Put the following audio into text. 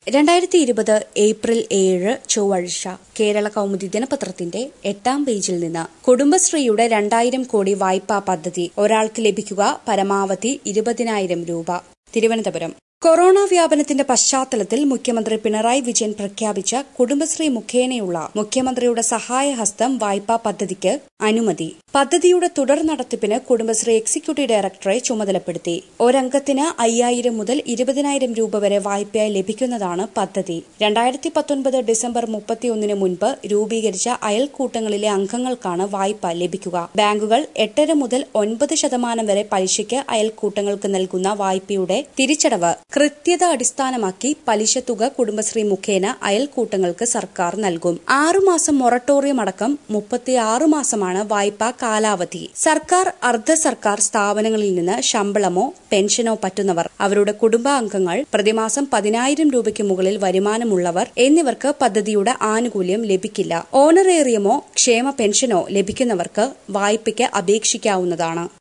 രണ്ടായിരത്തി ഇരുപത് ഏപ്രിൽ ഏഴ് ചൊവ്വാഴ്ച കേരള കൗമുദി ദിനപത്രത്തിന്റെ എട്ടാം പേജിൽ നിന്ന് കുടുംബശ്രീയുടെ രണ്ടായിരം കോടി വായ്പാ പദ്ധതി ഒരാൾക്ക് ലഭിക്കുക പരമാവധി ഇരുപതിനായിരം രൂപ തിരുവനന്തപുരം കൊറോണ വ്യാപനത്തിന്റെ പശ്ചാത്തലത്തിൽ മുഖ്യമന്ത്രി പിണറായി വിജയൻ പ്രഖ്യാപിച്ച കുടുംബശ്രീ മുഖേനയുള്ള മുഖ്യമന്ത്രിയുടെ സഹായഹസ്തം വായ്പാ പദ്ധതിക്ക് അനുമതി പദ്ധതിയുടെ തുടർ നടത്തിപ്പിന് കുടുംബശ്രീ എക്സിക്യൂട്ടീവ് ഡയറക്ടറെ ചുമതലപ്പെടുത്തി ഒരംഗത്തിന് അയ്യായിരം മുതൽ ഇരുപതിനായിരം രൂപ വരെ വായ്പയായി ലഭിക്കുന്നതാണ് പദ്ധതി രണ്ടായിരത്തി പത്തൊൻപത് ഡിസംബർ മുപ്പത്തിയൊന്നിന് മുൻപ് രൂപീകരിച്ച അയൽക്കൂട്ടങ്ങളിലെ അംഗങ്ങൾക്കാണ് വായ്പ ലഭിക്കുക ബാങ്കുകൾ എട്ടര മുതൽ ഒൻപത് ശതമാനം വരെ പലിശയ്ക്ക് അയൽക്കൂട്ടങ്ങൾക്ക് നൽകുന്ന വായ്പയുടെ തിരിച്ചടവ് കൃത്യത അടിസ്ഥാനമാക്കി പലിശ തുക കുടുംബശ്രീ മുഖേന അയൽക്കൂട്ടങ്ങൾക്ക് സർക്കാർ നൽകും ആറുമാസം മൊറട്ടോറിയം അടക്കം മുപ്പത്തിയാറ് മാസമാണ് വായ്പാ കാലാവധി സർക്കാർ അർദ്ധ സർക്കാർ സ്ഥാപനങ്ങളിൽ നിന്ന് ശമ്പളമോ പെൻഷനോ പറ്റുന്നവർ അവരുടെ കുടുംബാംഗങ്ങൾ പ്രതിമാസം പതിനായിരം രൂപയ്ക്ക് മുകളിൽ വരുമാനമുള്ളവർ എന്നിവർക്ക് പദ്ധതിയുടെ ആനുകൂല്യം ലഭിക്കില്ല ഓണറേറിയമോ ക്ഷേമ പെൻഷനോ ലഭിക്കുന്നവർക്ക് വായ്പയ്ക്ക് അപേക്ഷിക്കാവുന്നതാണ്